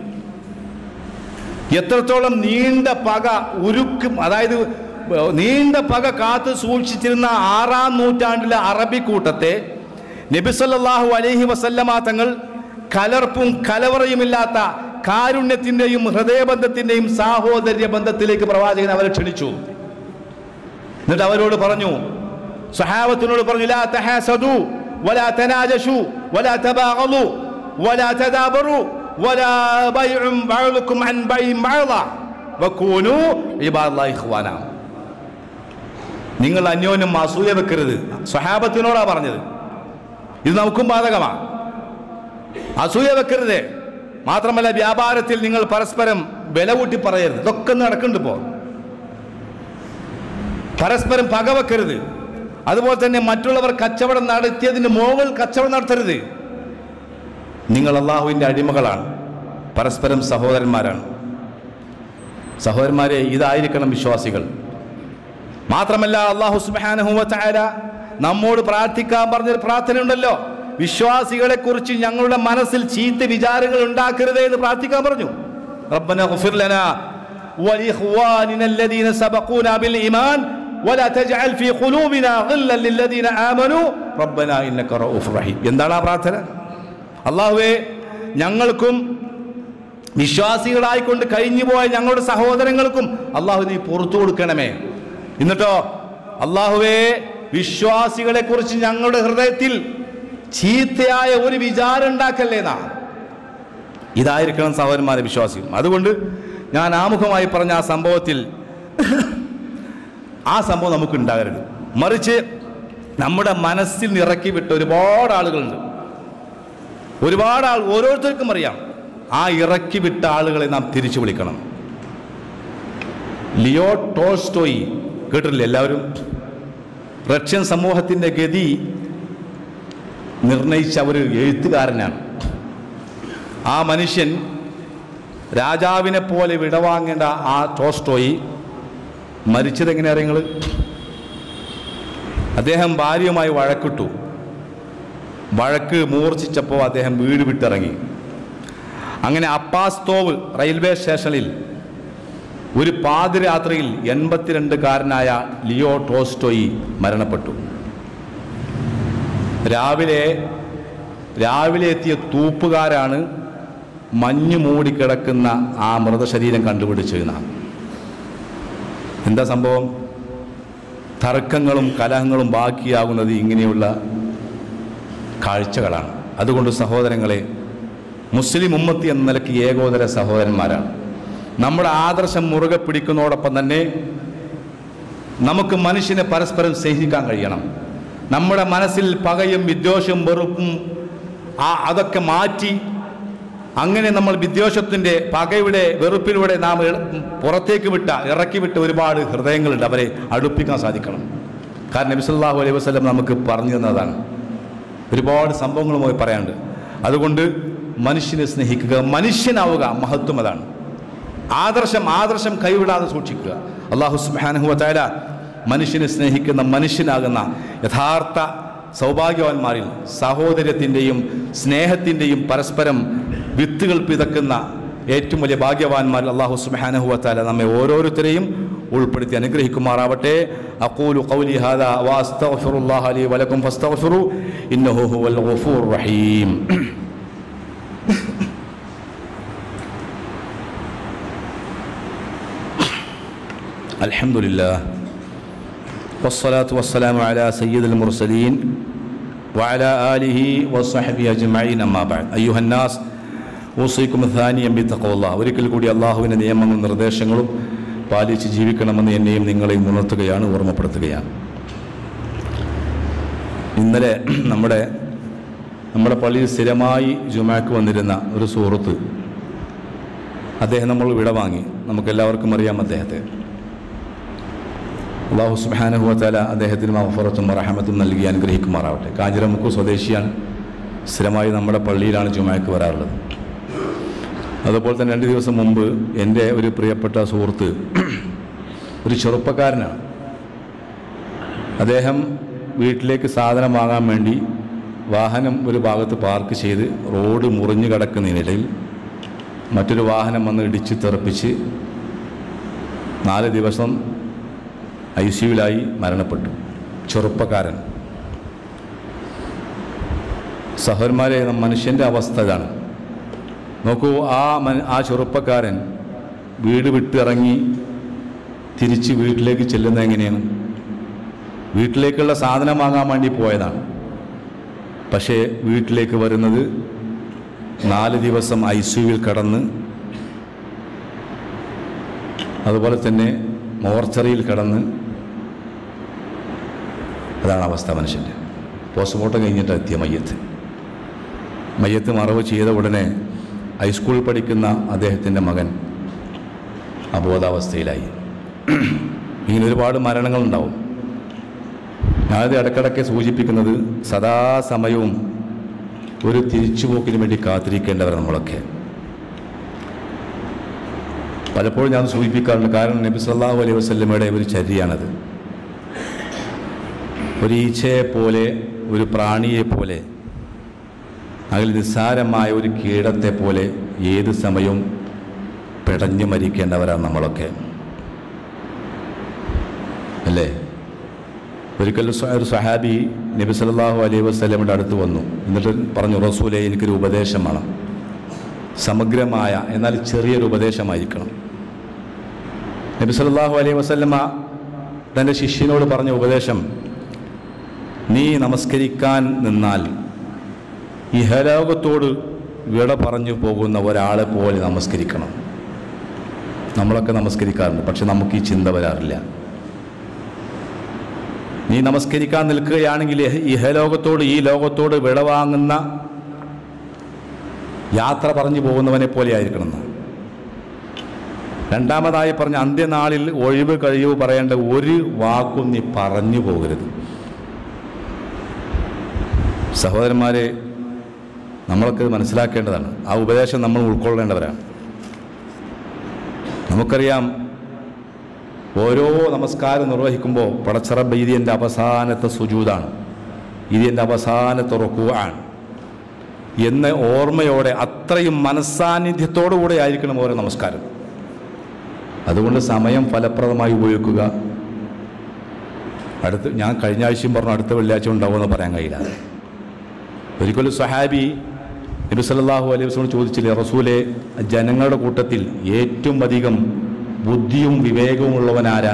S1: എത്രത്തോളം നീണ്ട പക ഉരുക്കും അതായത് നീണ്ട പക കാത്തു സൂക്ഷിച്ചിരുന്ന ആറാം നൂറ്റാണ്ടിലെ അറബി കൂട്ടത്തെ നബിസല്ലാഹു അലൈഹി വസല്ലമ തങ്ങൾ കലർപ്പും കലവറയുമില്ലാത്ത കാരുണ്യത്തിന്റെയും ഹൃദയബന്ധത്തിന്റെയും സാഹോദര്യ ബന്ധത്തിലേക്ക് പ്രവാചകൻ അവരെ ക്ഷണിച്ചു എന്നിട്ട് അവരോട് പറഞ്ഞു സഹാബത്തിനോട് പറഞ്ഞു ലാ തഹാസദു വലാ തനാജഷു വലാ തബാഗളു വലാ തദാബറു വലാ ബൈഉം ബഅദുക്കും അൻ ബൈഇൻ ബഅദ വകൂനു ഇബാദല്ലാഹി ഇഖ്വാന നിങ്ങൾ അന്യോന്യം അസൂയ വെക്കരുത് സ്വഹാബത്തിനോടാ പറഞ്ഞത് ഇത് നമുക്കും ബാധകമാണ് അസൂയ വെക്കരുത് മാത്രമല്ല വ്യാപാരത്തിൽ നിങ്ങൾ പരസ്പരം വില കൂട്ടി പറയരുത് ഇതൊക്കെ നടക്കുന്നുണ്ട് ഇപ്പോൾ പരസ്പരം പകവെക്കരുത് അതുപോലെ തന്നെ മറ്റുള്ളവർ കച്ചവടം നടത്തിയതിന് മുകളിൽ കച്ചവടം നടത്തരുത് നിങ്ങൾ അള്ളാഹുവിൻ്റെ അടിമകളാണ് പരസ്പരം സഹോദരന്മാരാണ് സഹോദരന്മാരെ ഇതായിരിക്കണം വിശ്വാസികൾ മാത്രമല്ല അള്ളാഹു സുബാനഹുല നമ്മോട് പ്രാർത്ഥിക്കാൻ പറഞ്ഞൊരു പ്രാർത്ഥന ഉണ്ടല്ലോ വിശ്വാസികളെ കുറിച്ച് ഞങ്ങളുടെ മനസ്സിൽ ചീത്ത വിചാരങ്ങൾ ഉണ്ടാക്കരുതേ എന്ന് പ്രാർത്ഥിക്കാൻ പറഞ്ഞു റബ്ബന ഗഫിർ ലനാ ولإخواننا الذين سبقونا بالإيمان ولا تجعل في قلوبنا غلا للذين آمنوا ربنا إنك رؤوف رحيم എന്താണ് ആ പ്രാർത്ഥന അള്ളാഹുവേ ഞങ്ങൾക്കും വിശ്വാസികളായിക്കൊണ്ട് കഴിഞ്ഞുപോയ ഞങ്ങളുടെ സഹോദരങ്ങൾക്കും അള്ളാഹു നീ പുറത്തു കൊടുക്കണമേ എന്നിട്ടോ അള്ളാഹുവേ വിശ്വാസികളെ കുറിച്ച് ഞങ്ങളുടെ ഹൃദയത്തിൽ ചീത്തയായ ഒരു വിചാരം ഉണ്ടാക്കല്ലേ നാ ഇതായിരിക്കണം സഹോദരന്മാരെ വിശ്വാസികൾ അതുകൊണ്ട് ഞാൻ ആമുഖമായി പറഞ്ഞ ആ സംഭവത്തിൽ ആ സംഭവം നമുക്ക് ഉണ്ടാകരുത് മറിച്ച് നമ്മുടെ മനസ്സിൽ നിറക്കി വിട്ട ഒരുപാട് ആളുകളുണ്ട് ഒരുപാട് ആൾ ഓരോരുത്തർക്കും അറിയാം ആ ഇറക്കി വിട്ട ആളുകളെ നാം തിരിച്ചു വിളിക്കണം ലിയോ ടോൾസ്റ്റോയി കേട്ടിട്ടില്ലേ എല്ലാവരും റഷ്യൻ സമൂഹത്തിൻ്റെ ഗതി നിർണയിച്ച ഒരു എഴുത്തുകാരനാണ് ആ മനുഷ്യൻ രാജാവിനെ പോലെ വിടവാങ്ങേണ്ട ആ ടോസ്റ്റോയി മരിച്ചത് എങ്ങനെയാ നിങ്ങൾ അദ്ദേഹം ഭാര്യയുമായി വഴക്കിട്ടു വഴക്ക് മൂർച്ഛിച്ചപ്പോൾ അദ്ദേഹം വീട് വിട്ടിറങ്ങി അങ്ങനെ അപ്പാസ്തോവ് റെയിൽവേ സ്റ്റേഷനിൽ ഒരു പാതിരാത്രിയിൽ എൺപത്തിരണ്ടുകാരനായ ലിയോ ടോസ്റ്റോയി മരണപ്പെട്ടു രാവിലെ രാവിലെ എത്തിയ തൂപ്പുകാരാണ് മഞ്ഞു മൂടിക്കിടക്കുന്ന ആ മൃതശരീരം കണ്ടുപിടിച്ചിരുന്ന എന്താ സംഭവം തർക്കങ്ങളും കലഹങ്ങളും ബാക്കിയാകുന്നത് ഇങ്ങനെയുള്ള കാഴ്ചകളാണ് അതുകൊണ്ട് സഹോദരങ്ങളെ മുസ്ലിം ഉമ്മത്തി എന്ന നിലയ്ക്ക് ഏകോദര സഹോദരന്മാരാണ് നമ്മുടെ ആദർശം മുറുകെ പിടിക്കുന്നതോടൊപ്പം തന്നെ നമുക്ക് മനുഷ്യനെ പരസ്പരം സ്നേഹിക്കാൻ കഴിയണം നമ്മുടെ മനസ്സിൽ പകയും വിദ്വേഷവും വെറുപ്പും ആ അതൊക്കെ മാറ്റി അങ്ങനെ നമ്മൾ വിദ്വേഷത്തിൻ്റെ പകയുടെ വെറുപ്പിലൂടെ നാം ഇള- പുറത്തേക്ക് വിട്ട ഇറക്കി വിട്ട ഒരുപാട് ഹൃദയങ്ങളുണ്ട് അവരെ അടുപ്പിക്കാൻ സാധിക്കണം കാരണം നബി സല്ലല്ലാഹു അലൈഹി വസല്ലം നമുക്ക് പറഞ്ഞു തന്നതാണ് ഒരുപാട് സംഭവങ്ങളുമായി പറയാനുണ്ട് അതുകൊണ്ട് മനുഷ്യനെ സ്നേഹിക്കുക മനുഷ്യനാവുക മഹത്വം അതാണ് ആദർശം ആദർശം കൈവിടാതെ സൂക്ഷിക്കുക അള്ളാഹു സുബ്ഹാനഹു വതആല മനുഷ്യനെ സ്നേഹിക്കുന്ന മനുഷ്യനാകുന്ന യഥാർത്ഥ സൗഭാഗ്യവാന്മാരിൽ സഹോദര്യത്തിൻ്റെയും സ്നേഹത്തിൻ്റെയും പരസ്പരം വിത്തുകൾ പിതക്കുന്ന ഏറ്റവും വലിയ ഭാഗ്യവാന്മാരിൽ അള്ളാഹു സുബ്ഹാനഹു വതആല നമ്മെ ഓരോരുത്തരെയും ഉൾപ്പെടുത്തി അനുഗ്രഹിക്കുമാറാവട്ടെ അഖൂലു ഖൗലി ഹാദാ വഅസ്തഗ്ഫിറുല്ലാഹ ലി വലക്കും ഫസ്തഗ്ഫിറു ഇന്നഹു ഹുവൽ ഗഫൂർ റഹീം الحمد لله والصلاة والسلام على سيد المرسلين وعلى آله وصحبه أجمعين أما بعد أيها الناس ഊസിക്കും ധാനിയം ബിത്തഖുള്ള ഒരിക്കൽ കൂടി അള്ളാഹുവിൻ്റെ നിയമങ്ങളും നിർദ്ദേശങ്ങളും പാലിച്ച് ജീവിക്കണമെന്ന് എന്നെയും നിങ്ങളെയും ഉണർത്തുകയാണ് ഓർമ്മപ്പെടുത്തുകയാണ് ഇന്നലെ നമ്മുടെ നമ്മുടെ പള്ളിയിൽ സ്ഥിരമായി ജുമാക്ക് വന്നിരുന്ന ഒരു സുഹൃത്ത് അദ്ദേഹം നമ്മൾ വിട വാങ്ങി നമുക്കെല്ലാവർക്കും അറിയാം അദ്ദേഹത്തെ അള്ളാഹു സുബാനുഭവത്താല അദ്ദേഹത്തിന് മഹഫറത്തും റഹമത്തും നൽകി അനുഗ്രഹിക്കുമാറാവട്ടെ കാഞ്ഞിരമുക്ക് സ്വദേശിയാണ് സ്ഥിരമായി നമ്മുടെ പള്ളിയിലാണ് ജുമാക്ക് വരാറുള്ളത് അതുപോലെ തന്നെ രണ്ട് ദിവസം മുമ്പ് എൻ്റെ ഒരു പ്രിയപ്പെട്ട സുഹൃത്ത് ഒരു ചെറുപ്പക്കാരനാണ് അദ്ദേഹം വീട്ടിലേക്ക് സാധനം വാങ്ങാൻ വേണ്ടി വാഹനം ഒരു ഭാഗത്ത് പാർക്ക് ചെയ്ത് റോഡ് മുറിഞ്ഞു കിടക്കുന്നതിനിടയിൽ മറ്റൊരു വാഹനം വന്ന് ഇടിച്ച് തെറിപ്പിച്ച് നാല് ദിവസം ഐ സിയുലായി മരണപ്പെട്ടു ചെറുപ്പക്കാരൻ സഹോദരന്മാരെ മനുഷ്യൻ്റെ അവസ്ഥ ഇതാണ് നോക്കൂ ആ മന- ആ ചെറുപ്പക്കാരൻ വീട് വിട്ടിറങ്ങി തിരിച്ച് വീട്ടിലേക്ക് ചെല്ലുന്നത് എങ്ങനെയാണ് വീട്ടിലേക്കുള്ള സാധനം വാങ്ങാൻ വേണ്ടി പോയതാണ് പക്ഷേ വീട്ടിലേക്ക് വരുന്നത് നാല് ദിവസം ഐ സിയുവിൽ കടന്ന് അതുപോലെ തന്നെ മോർച്ചറിയിൽ കിടന്ന് അതാണ് അവസ്ഥ മനുഷ്യൻ്റെ പോസ്റ്റ്മോർട്ടം കഴിഞ്ഞിട്ട് എത്തിയ മയ്യത്ത് മയ്യത്ത് മറവ് ചെയ്ത ഉടനെ ഹൈസ്കൂളിൽ പഠിക്കുന്ന അദ്ദേഹത്തിൻ്റെ മകൻ അബോധാവസ്ഥയിലായി ഇങ്ങനെ ഒരുപാട് മരണങ്ങളുണ്ടാവും ഞാനത് ഇടക്കിടയ്ക്ക് സൂചിപ്പിക്കുന്നത് സദാസമയവും ഒരു തിരിച്ചുപോക്കിന് വേണ്ടി കാത്തിരിക്കേണ്ടവർ നമ്മളൊക്കെ പലപ്പോഴും ഞാൻ സൂചിപ്പിക്കാറുണ്ട് കാരണം നബി സല്ലല്ലാഹു അലൈഹി വസല്ലമയുടെ ഒരു ചര്യയാണത് ഒരു ഈച്ചയെ പോലെ ഒരു പ്രാണിയെ പോലെ അതിൽ നിസ്സാരമായ ഒരു കീടത്തെ പോലെ ഏത് സമയവും പിടഞ്ഞു മരിക്കേണ്ടവരാണ് നമ്മളൊക്കെ അല്ലേ ഒരിക്കൽ സ്വ- ഒരു സഹാബി നബി സല്ലല്ലാഹു അലൈഹി വസല്ലമയുടെ അടുത്ത് വന്നു എന്നിട്ട് പറഞ്ഞു റസൂലെ എനിക്കൊരു ഉപദേശം വേണം സമഗ്രമായ എന്നാൽ ചെറിയൊരു ഉപദേശമായിരിക്കണം നബി സല്ലല്ലാഹു അലൈഹി വസല്ലമ തൻ്റെ ശിഷ്യനോട് പറഞ്ഞ ഉപദേശം നീ നമസ്കരിക്കാൻ നിന്നാൽ ഇഹലോകത്തോട് വിട പറഞ്ഞു പോകുന്ന ഒരാളെ പോലെ നമസ്കരിക്കണം നമ്മളൊക്കെ നമസ്കരിക്കാറുണ്ട് പക്ഷെ നമുക്ക് ഈ ചിന്ത വരാറില്ല നീ നമസ്കരിക്കാൻ നിൽക്കുകയാണെങ്കിൽ ഇഹ- ഇഹലോകത്തോട് ഈ ലോകത്തോട് വിടവാങ്ങുന്ന യാത്ര പറഞ്ഞു പോകുന്നവനെ പോലെ ആയിരിക്കണം എന്ന്. രണ്ടാമതായി പറഞ്ഞ അന്ത്യനാളിൽ ഒഴിവ് കഴിവ് പറയേണ്ട ഒരു വാക്കും നീ പറഞ്ഞു പോകരുത് സഹോദരന്മാരെ നമ്മളൊക്കെ ഇത് മനസ്സിലാക്കേണ്ടതാണ് ആ ഉപദേശം നമ്മൾ ഉൾക്കൊള്ളേണ്ടവരാണ് നമുക്കറിയാം ഓരോ നമസ്കാരം നിർവഹിക്കുമ്പോൾ പടച്ചറബ് ഇത് എൻ്റെ അവസാനത്തെ സുജൂതാണ് ഇത് എൻ്റെ അവസാനത്തെ റുക്കുവാണ് എന്ന ഓർമ്മയോടെ അത്രയും മനസ്സാന്നിധ്യത്തോടു കൂടെ ആയിരിക്കണം ഓരോ നമസ്കാരം അതുകൊണ്ട് സമയം ഫലപ്രദമായി ഉപയോഗിക്കുക അടുത്ത് ഞാൻ കഴിഞ്ഞ ആഴ്ചയും പറഞ്ഞു അടുത്ത വെള്ളിയാഴ്ച ഉണ്ടാവുമെന്ന് പറയാൻ കഴിയില്ല ഒരിക്കലും സഹാബി നബി സല്ലല്ലാഹു അലൈഹി വസല്ലം ചോദിച്ചില്ലേ റസൂലെ ജനങ്ങളുടെ കൂട്ടത്തിൽ ഏറ്റവും അധികം ബുദ്ധിയും വിവേകവും ഉള്ളവനാരാ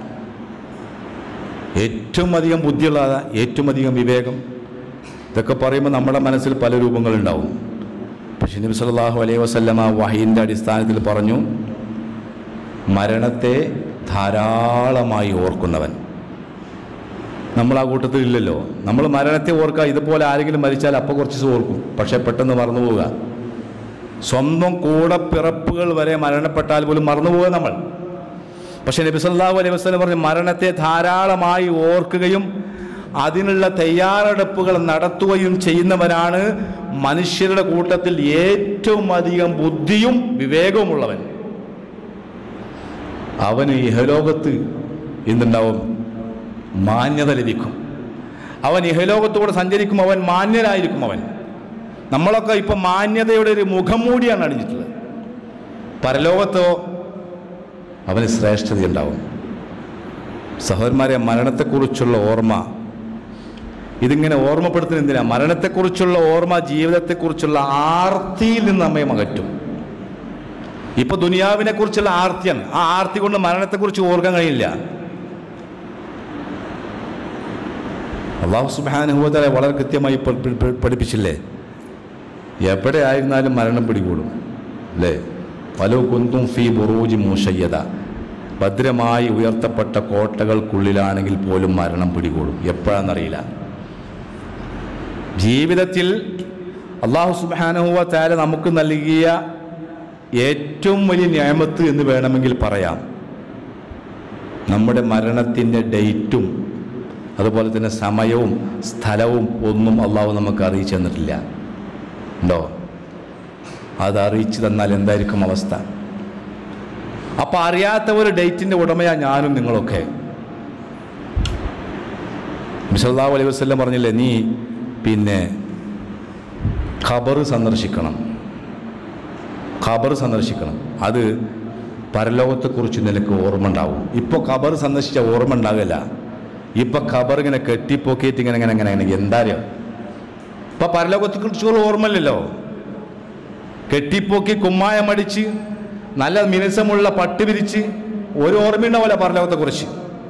S1: ഏറ്റവും അധികം ബുദ്ധിയുള്ള ആരാ? ഏറ്റവും അധികം വിവേകം ഇതൊക്കെ പറയുമ്പോൾ നമ്മുടെ മനസ്സിൽ പല രൂപങ്ങളുണ്ടാവും പക്ഷെ നബി സല്ലല്ലാഹു അലൈഹി വസല്ലമ വഹീൻ്റെ അടിസ്ഥാനത്തിൽ പറഞ്ഞു മരണത്തെ ധാരാളമായി ഓർക്കുന്നവൻ നമ്മൾ ആ കൂട്ടത്തിൽ ഇല്ലല്ലോ നമ്മൾ മരണത്തെ ഓർക്കുക ഇതുപോലെ ആരെങ്കിലും മരിച്ചാൽ അപ്പോൾ കുറച്ച് ദിവസം ഓർക്കും പക്ഷെ പെട്ടെന്ന് മറന്നു പോവുക സ്വന്തം കൂടെ പിറപ്പുകൾ വരെ മരണപ്പെട്ടാൽ പോലും മറന്നു പോവുക നമ്മൾ പക്ഷെ നബി സല്ലല്ലാഹു അലൈഹി വസല്ലം പറഞ്ഞു മരണത്തെ ധാരാളമായി ഓർക്കുകയും അതിനുള്ള തയ്യാറെടുപ്പുകൾ നടത്തുകയും ചെയ്യുന്നവനാണ് മനുഷ്യരുടെ കൂട്ടത്തിൽ ഏറ്റവും അധികം ബുദ്ധിയും വിവേകവുമുള്ളവൻ അവന് ഇഹലോകത്ത് എന്തുണ്ടാവും മാന്യത ലഭിക്കും അവൻ ഇഹലോകത്തോടെ സഞ്ചരിക്കും അവൻ മാന്യനായിരിക്കും അവൻ നമ്മളൊക്കെ ഇപ്പം മാന്യതയുടെ ഒരു മുഖം മൂടിയാണ് അണിഞ്ഞിട്ടുള്ളത് പരലോകത്തോ അവന് ശ്രേഷ്ഠതയുണ്ടാവും സഹോദരന്മാരെ മരണത്തെക്കുറിച്ചുള്ള ഓർമ്മ ഇതിങ്ങനെ ഓർമ്മപ്പെടുത്തുന്ന എന്തിനാ മരണത്തെക്കുറിച്ചുള്ള ഓർമ്മ ജീവിതത്തെക്കുറിച്ചുള്ള ആർത്തിയിൽ നിന്ന് നമ്മെ അകറ്റും ഇപ്പൊ ദുനിയാവിനെ കുറിച്ചുള്ള ആർത്തിയാണ് ആ ആർത്തി കൊണ്ട് മരണത്തെക്കുറിച്ച് ഓർക്കാൻ കഴിയില്ല അള്ളാഹു സുബാനുഭവത്തെ വളരെ കൃത്യമായി പ- പ- പ- പഠിപ്പിച്ചില്ലേ എവിടെ ആയിരുന്നാലും മരണം പിടികൂടും അല്ലേ പല കുന്തും ഫി ബുറൂജി മൂഷയ്യത ഭദ്രമായി ഉയർത്തപ്പെട്ട കോട്ടകൾക്കുള്ളിലാണെങ്കിൽ പോലും മരണം പിടികൂടും എപ്പോഴാണെന്നറിയില്ല ജീവിതത്തിൽ അള്ളാഹു സുബാനുഹുവ താര നമുക്ക് നൽകിയ ഏറ്റവും വലിയ ന്യായമത്ത് എന്ന് വേണമെങ്കിൽ പറയാം നമ്മുടെ മരണത്തിൻ്റെ ഡേറ്റും അതുപോലെ തന്നെ സമയവും സ്ഥലവും ഒന്നും അള്ളാഹു നമുക്ക് അറിയിച്ചു തന്നിട്ടില്ല ഉണ്ടോ അത് അറിയിച്ചു തന്നാൽ എന്തായിരിക്കും അവസ്ഥ അപ്പം അറിയാത്ത ഒരു ഡേറ്റിൻ്റെ ഉടമയാ ഞാനും നിങ്ങളൊക്കെ മിസല്ലാഹു അലൈഹി വസ്ലം പറഞ്ഞില്ലേ നീ പിന്നെ ഖബർ സന്ദർശിക്കണം ഖബർ സന്ദർശിക്കണം അത് പരലോകത്തെക്കുറിച്ച് നിനക്ക് ഓർമ്മ ഉണ്ടാവും ഇപ്പോൾ ഖബർ സന്ദർശിച്ച ഓർമ്മ ഉണ്ടാകില്ല ഇപ്പൊ ഖബർ ഇങ്ങനെ കെട്ടിപ്പൊക്കിയിട്ട് ഇങ്ങനെ ഇങ്ങനെ ഇങ്ങനെ ഇങ്ങനെ എന്താ അറിയോ ഇപ്പൊ പരലോകത്തെക്കുറിച്ചുള്ള ഓർമ്മയില്ലല്ലോ കെട്ടിപ്പൊക്കി കുമ്മായമടിച്ച് നല്ല മിനുസമുള്ള പട്ട് വിരിച്ച് ഒരു ഓർമ്മയുണ്ടാവില്ല പരലോകത്തെക്കുറിച്ച്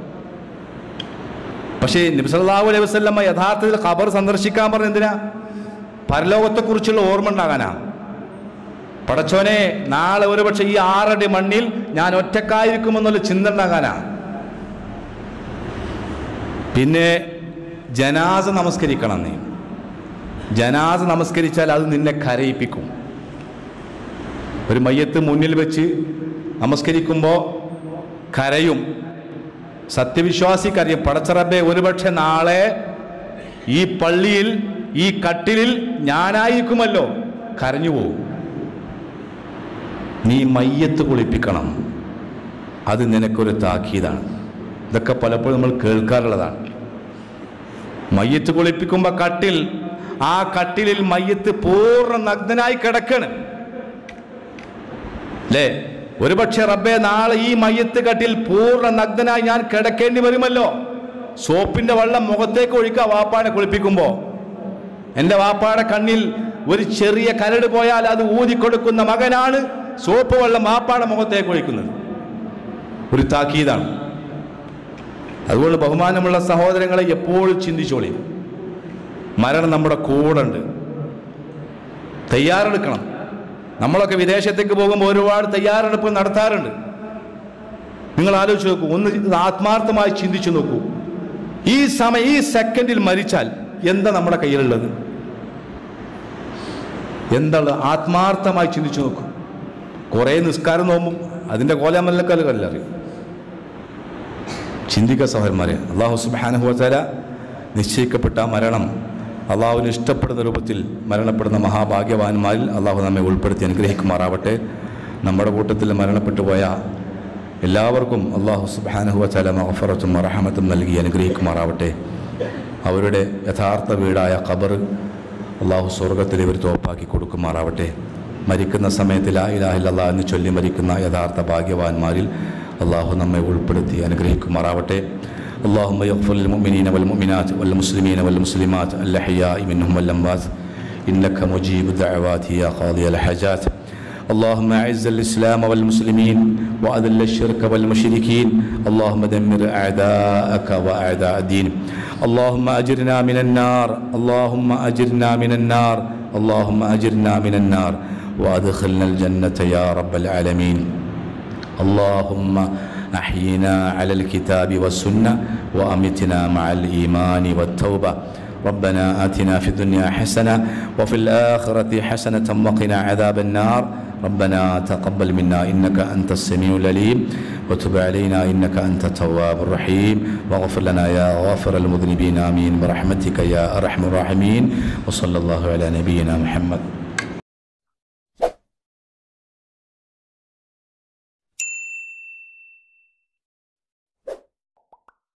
S1: പക്ഷേ നബിസല്ലാഹു അലൈഹി വസ്ലമ്മ യഥാർത്ഥത്തിൽ ഖബർ സന്ദർശിക്കാൻ പറഞ്ഞ എന്തിനാ പരലോകത്തെക്കുറിച്ചുള്ള ഓർമ്മ ഉണ്ടാകാനാ പടച്ചോനെ നാളെ ഒരുപക്ഷെ ഈ ആറടി മണ്ണിൽ ഞാൻ ഒറ്റക്കായിരിക്കുമെന്നുള്ള ചിന്ത ഉണ്ടാകാനാ പിന്നെ ജനാസ നമസ്കരിക്കണം നീ ജനാസ നമസ്കരിച്ചാൽ അത് നിന്നെ കരയിപ്പിക്കും ഒരു മയ്യത്ത് മുന്നിൽ വെച്ച് നമസ്കരിക്കുമ്പോൾ കരയും സത്യവിശ്വാസിക്കറിയാം പടച്ചറബെ ഒരുപക്ഷെ നാളെ ഈ പള്ളിയിൽ ഈ കട്ടിലിൽ ഞാനായിരിക്കുമല്ലോ കരഞ്ഞു പോവും നീ മയ്യത്ത് കുളിപ്പിക്കണം അത് നിനക്കൊരു താക്കീതാണ് ഇതൊക്കെ പലപ്പോഴും നമ്മൾ കേൾക്കാറുള്ളതാണ് മയ്യത്ത് കുളിപ്പിക്കുമ്പോൾ കട്ടിൽ ആ കട്ടിലിൽ മയ്യത്ത് പൂർണ്ണ നഗ്നനായി കിടക്കാണ് അല്ലേ ഒരുപക്ഷെ റബ്ബെ നാളെ ഈ മയ്യത്ത് കട്ടിൽ പൂർണ്ണ നഗ്നനായി ഞാൻ കിടക്കേണ്ടി വരുമല്ലോ സോപ്പിന്റെ വെള്ളം മുഖത്തേക്ക് ഒഴിക്കുക വാപ്പാനെ കുളിപ്പിക്കുമ്പോൾ എൻ്റെ വാപ്പാടെ കണ്ണിൽ ഒരു ചെറിയ കരട് പോയാൽ അത് ഊതിക്കൊടുക്കുന്ന മകനാണ് സോപ്പ് വെള്ളം വാപ്പാടെ മുഖത്തേക്ക് ഒഴിക്കുന്നത് ഒരു താക്കീതാണ് അതുകൊണ്ട് ബഹുമാനമുള്ള സഹോദരങ്ങളെ എപ്പോഴും ചിന്തിച്ചോളി മരണം നമ്മുടെ കൂടെ ഉണ്ട് തയ്യാറെടുക്കണം നമ്മളൊക്കെ വിദേശത്തേക്ക് പോകുമ്പോൾ ഒരുപാട് തയ്യാറെടുപ്പ് നടത്താറുണ്ട് നിങ്ങൾ ആലോചിച്ച് നോക്കൂ ഒന്ന് ഇത് ആത്മാർത്ഥമായി ചിന്തിച്ചു നോക്കൂ ഈ സമയം ഈ സെക്കൻഡിൽ മരിച്ചാൽ എന്താ നമ്മുടെ കയ്യിലുള്ളത് എന്താണ് ആത്മാർത്ഥമായി ചിന്തിച്ചു നോക്കൂ കുറേ നിസ്കാരം നോമ്പും അതിൻ്റെ കോലാമല്ലക്കല്ല അറിയും ചിന്തിക്കുക സഹോദരന്മാരെ അള്ളാഹു സുബാനുഭവത്തല നിശ്ചയിക്കപ്പെട്ട മരണം അള്ളാഹുവിന് ഇഷ്ടപ്പെടുന്ന രൂപത്തിൽ മരണപ്പെടുന്ന മഹാഭാഗ്യവാന്മാരിൽ അള്ളാഹു നമ്മെ ഉൾപ്പെടുത്തി അനുഗ്രഹിക്കുമാറാവട്ടെ നമ്മുടെ കൂട്ടത്തിൽ മരണപ്പെട്ടു പോയ എല്ലാവർക്കും അള്ളാഹു സുബാനുഭവത്തല മഹഫറത്തും റഹമത്തും നൽകി അനുഗ്രഹിക്കുമാറാവട്ടെ അവരുടെ യഥാർത്ഥ വീടായ ഖബർ അള്ളാഹു സ്വർഗത്തിൽ ഇവർ തോപ്പാക്കി കൊടുക്കുമാറാവട്ടെ മരിക്കുന്ന സമയത്ത് ലാ ഇലാഹില്ലാ എന്ന് ചൊല്ലി മരിക്കുന്ന യഥാർത്ഥ ഭാഗ്യവാന്മാരിൽ അള്ളാഹു നമ്മെ ഉൾപ്പെടുത്തി അനുഗ്രഹിക്കുമാറാവട്ടെ اللهم يغفر للمؤمنين والمؤمنات والمسلمين والمسلمات الأحياء منهم والأموات إنك مجيب الدعوات يا قاضي الحاجات اللهم أعز الإسلام والمسلمين وأذل الشرك والمشركين اللهم دمر أعداءك وأعداء الدين اللهم أجرنا من النار اللهم أجرنا من النار اللهم أجرنا من النار وأدخلنا الجنة يا رب العالمين اللهم أحينا على الكتاب والسنة وأمتنا مع الإيمان والتوبة ربنا آتنا في الدنيا حسنة وفي الآخرة حسنة وقنا عذاب النار ربنا تقبل منا إنك أنت السميع العليم وتب علينا إنك أنت التواب الرحيم واغفر لنا يا غافر المذنبين آمين برحمتك يا أرحم الراحمين وصلى الله على نبينا محمد